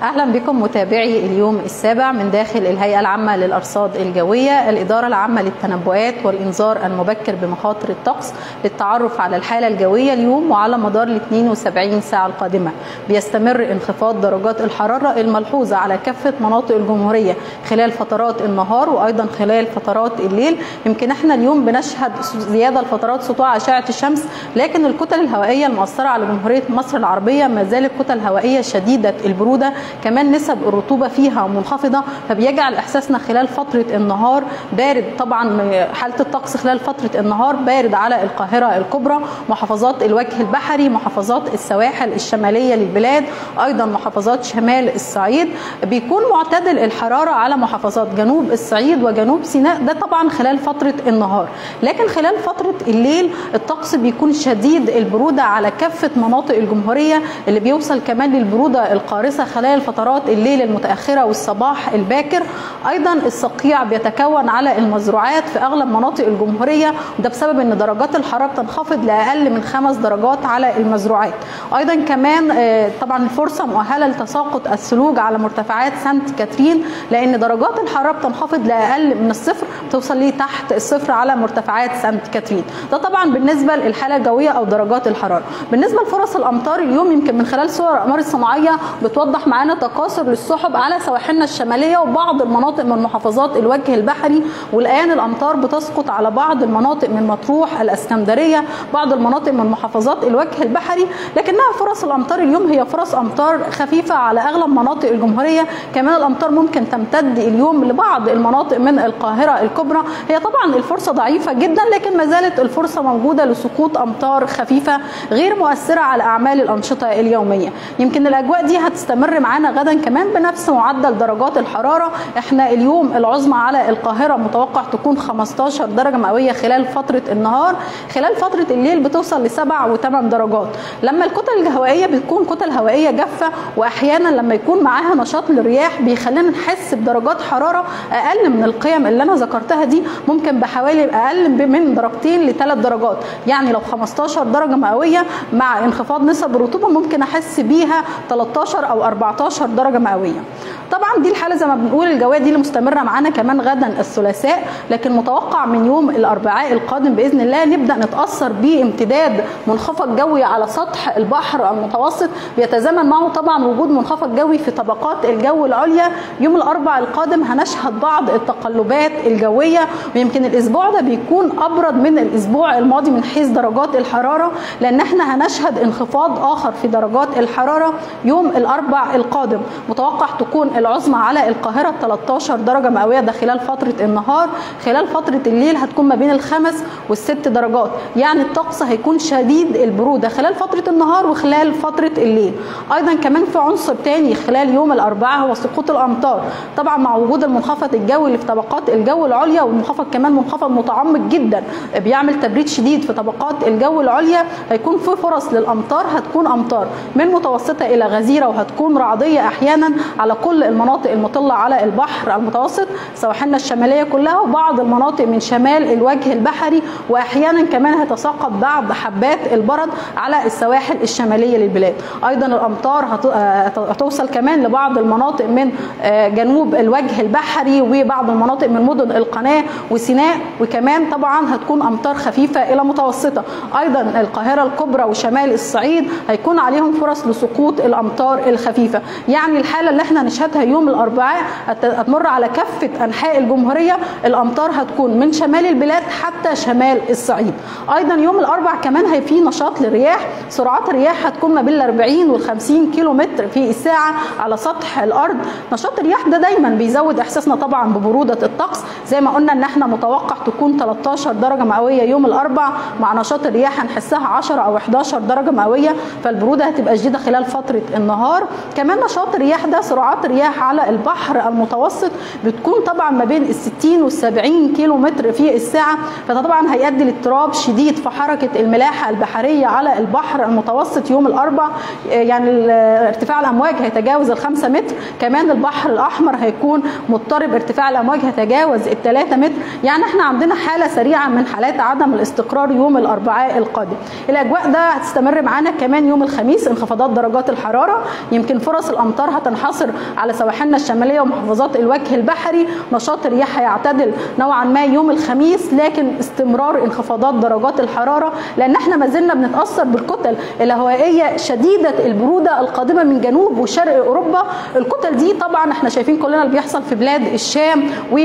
اهلا بكم متابعي اليوم السابع من داخل الهيئه العامه للارصاد الجويه الاداره العامه للتنبؤات والانذار المبكر بمخاطر الطقس للتعرف على الحاله الجويه اليوم وعلى مدار ال 72 ساعه القادمه بيستمر انخفاض درجات الحراره الملحوظه على كافه مناطق الجمهوريه خلال فترات النهار وايضا خلال فترات الليل يمكن احنا اليوم بنشهد زياده لفترات سطوع اشعه الشمس لكن الكتل الهوائيه المؤثره على جمهوريه مصر العربيه ما زالت كتل هوائيه شديده البروده كمان نسب الرطوبه فيها منخفضه فبيجعل احساسنا خلال فتره النهار بارد طبعا حاله الطقس خلال فتره النهار بارد على القاهره الكبرى محافظات الوجه البحري محافظات السواحل الشماليه للبلاد ايضا محافظات شمال الصعيد بيكون معتدل الحراره على محافظات جنوب الصعيد وجنوب سيناء ده طبعا خلال فتره النهار لكن خلال فتره الليل الطقس بيكون شديد البروده على كافه مناطق الجمهوريه اللي بيوصل كمان للبروده القارصه خلال فترات الليل المتاخره والصباح الباكر ايضا الصقيع بيتكون على المزروعات في اغلب مناطق الجمهوريه وده بسبب ان درجات الحراره بتنخفض لاقل من خمس درجات على المزروعات ايضا كمان طبعا الفرصه مؤهله لتساقط الثلوج على مرتفعات سانت كاترين لان درجات الحراره بتنخفض لاقل من الصفر بتوصل لتحت الصفر على مرتفعات سانت كاترين ده طبعا بالنسبه للحاله الجويه او درجات الحراره بالنسبه لفرص الامطار اليوم يمكن من خلال صور الاقمار الصناعيه بتوضح معانا تكاثر للسحب على سواحلنا الشماليه وبعض المناطق من محافظات الوجه البحري والان الامطار بتسقط على بعض المناطق من مطروح الاسكندريه بعض المناطق من محافظات الوجه البحري لكنها فرص الامطار اليوم هي فرص امطار خفيفه على اغلب مناطق الجمهوريه كمان الامطار ممكن تمتد اليوم لبعض المناطق من القاهره الكبرى هي طبعا الفرصه ضعيفه جدا لكن ما زالت الفرصه موجوده لسقوط امطار خفيفه غير مؤثره على اعمال الانشطه اليوميه يمكن الاجواء دي هتستمر معانا غدا كمان بنفس معدل درجات الحراره احنا اليوم العظمى على القاهره متوقع تكون 15 درجه مئويه خلال فتره النهار خلال فتره الليل بتوصل لسبع وثمان درجات لما الكتل الهوائيه بتكون كتل هوائيه جافه واحيانا لما يكون معاها نشاط للرياح بيخلينا نحس بدرجات حراره اقل من القيم اللي انا ذكرتها دي ممكن بحوالي اقل من درجتين لثلاث درجات يعني لو 15 درجه مئويه مع انخفاض نسب الرطوبه ممكن احس بيها 13 او 14 درجه مئويه طبعا دي الحاله زي ما بنقول الجويه دي اللي مستمره معانا كمان غدا الثلاثاء لكن متوقع من يوم الاربعاء القادم باذن الله نبدا نتاثر بامتداد منخفض جوي على سطح البحر المتوسط بيتزامن معه طبعا وجود منخفض جوي في طبقات الجو العليا يوم الاربعاء القادم هنشهد بعض التقلبات الجويه ويمكن الاسبوع ده بيكون ابرد من الاسبوع الماضي من حيث درجات الحراره لان احنا هنشهد انخفاض اخر في درجات الحراره يوم الاربعاء القادم متوقع تكون العظمى على القاهره 13 درجه مئويه ده خلال فتره النهار خلال فتره الليل هتكون ما بين الخمس والست درجات يعني الطقس هيكون شديد البروده خلال فتره النهار وخلال فتره الليل ايضا كمان في عنصر تاني خلال يوم الاربعاء هو سقوط الامطار طبعا مع وجود المنخفض الجوي اللي في طبقات الجو العليا والمنخفض كمان منخفض متعمق جدا بيعمل تبريد شديد في طبقات الجو العليا هيكون في فرص للامطار هتكون امطار من متوسطه الى غزيره وهتكون رعديه احيانا على كل المناطق المطله على البحر المتوسط سواحلنا الشماليه كلها وبعض المناطق من شمال الوجه البحري واحيانا كمان هيتساقط بعض حبات البرد على السواحل الشماليه للبلاد ايضا الامطار هتوصل كمان لبعض المناطق من جنوب الوجه البحري وبعض المناطق من مدن القناه وسيناء وكمان طبعا هتكون امطار خفيفه الى متوسطه ايضا القاهره الكبرى وشمال الصعيد هيكون عليهم فرص لسقوط الامطار الخفيفه يعني الحاله اللي احنا هنشهدها يوم الاربعاء هتمر على كافه انحاء الجمهوريه الامطار هتكون من شمال البلاد حتى شمال الصعيد ايضا يوم الاربعاء كمان هي في نشاط للرياح سرعات الرياح هتكون ما بين ال 40 وال 50 كيلو متر في الساعه على سطح الارض نشاط الرياح ده دايما بيزود احساسنا طبعا ببروده الطقس زي ما قلنا ان احنا متوقع تكون 13 درجه مئويه يوم الاربعاء مع نشاط الرياح هنحسها 10 او 11 درجه مئويه فالبروده هتبقى شديده خلال فتره النهار كمان نشاط الرياح ده سرعات الرياح الرياح على البحر المتوسط بتكون طبعا ما بين ال 60 وال 70 كيلو متر في الساعه فده طبعا هيؤدي لاضطراب شديد في حركه الملاحه البحريه على البحر المتوسط يوم الاربعاء يعني ارتفاع الامواج هيتجاوز ال 5 متر كمان البحر الاحمر هيكون مضطرب ارتفاع الامواج هيتجاوز ال 3 متر يعني احنا عندنا حاله سريعه من حالات عدم الاستقرار يوم الاربعاء القادم الاجواء ده هتستمر معانا كمان يوم الخميس انخفاضات درجات الحراره يمكن فرص الامطار هتنحصر على سواحلنا الشماليه ومحافظات الوجه البحري نشاط الرياح هيعتدل نوعا ما يوم الخميس لكن استمرار انخفاضات درجات الحراره لان احنا ما زلنا بنتاثر بالكتل الهوائيه شديده البروده القادمه من جنوب وشرق اوروبا الكتل دي طبعا احنا شايفين كلنا اللي بيحصل في بلاد الشام و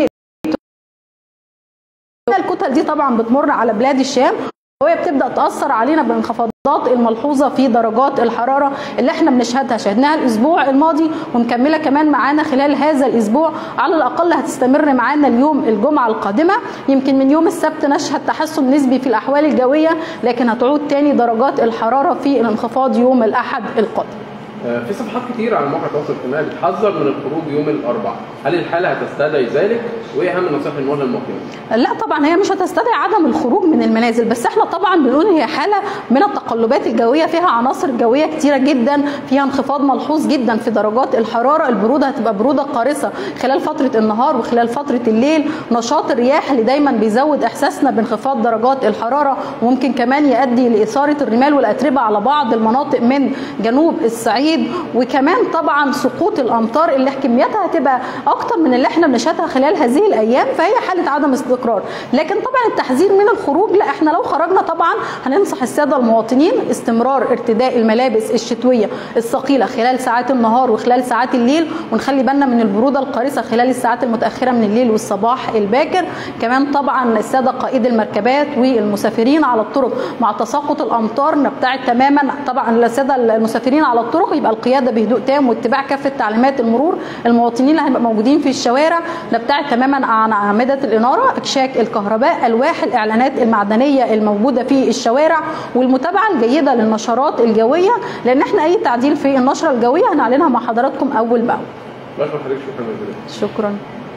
الكتل دي طبعا بتمر على بلاد الشام وهي بتبدا تاثر علينا بالانخفاضات الملحوظه في درجات الحراره اللي احنا بنشهدها شهدناها الاسبوع الماضي ومكمله كمان معانا خلال هذا الاسبوع على الاقل هتستمر معانا اليوم الجمعه القادمه يمكن من يوم السبت نشهد تحسن نسبي في الاحوال الجويه لكن هتعود تاني درجات الحراره في الانخفاض يوم الاحد القادم في صفحات كتير على مواقع التواصل الاجتماعي بتحذر من الخروج يوم الاربعاء، هل الحاله هتستدعي ذلك؟ وايه اهم النصائح الموجهه للمواطنين؟ لا طبعا هي مش هتستدعي عدم الخروج من المنازل بس احنا طبعا بنقول هي حاله من التقلبات الجويه فيها عناصر جويه كتيره جدا فيها انخفاض ملحوظ جدا في درجات الحراره البروده هتبقى بروده قارصه خلال فتره النهار وخلال فتره الليل نشاط الرياح اللي دايما بيزود احساسنا بانخفاض درجات الحراره وممكن كمان يؤدي لاثاره الرمال والاتربه على بعض المناطق من جنوب الصعيد وكمان طبعا سقوط الامطار اللي كمياتها هتبقى اكتر من اللي احنا بنشهدها خلال هذه الايام فهي حاله عدم استقرار لكن طبعا التحذير من الخروج لا احنا لو خرجنا طبعا هننصح الساده المواطنين استمرار ارتداء الملابس الشتويه الثقيله خلال ساعات النهار وخلال ساعات الليل ونخلي بالنا من البروده القارصه خلال الساعات المتاخره من الليل والصباح الباكر كمان طبعا الساده قائد المركبات والمسافرين على الطرق مع تساقط الامطار نبتعد تماما طبعا الساده المسافرين على الطرق يبقى القياده بهدوء تام واتباع كافه تعليمات المرور المواطنين اللي هيبقوا موجودين في الشوارع نبتعد تماما عن اعمده الاناره اكشاك الكهرباء الواح الاعلانات المعدنيه الموجوده في الشوارع والمتابعه الجيده للنشرات الجويه لان احنا اي تعديل في النشره الجويه هنعلنها مع حضراتكم اول باول بشكر حضرتك شكرا جزيلا شكرا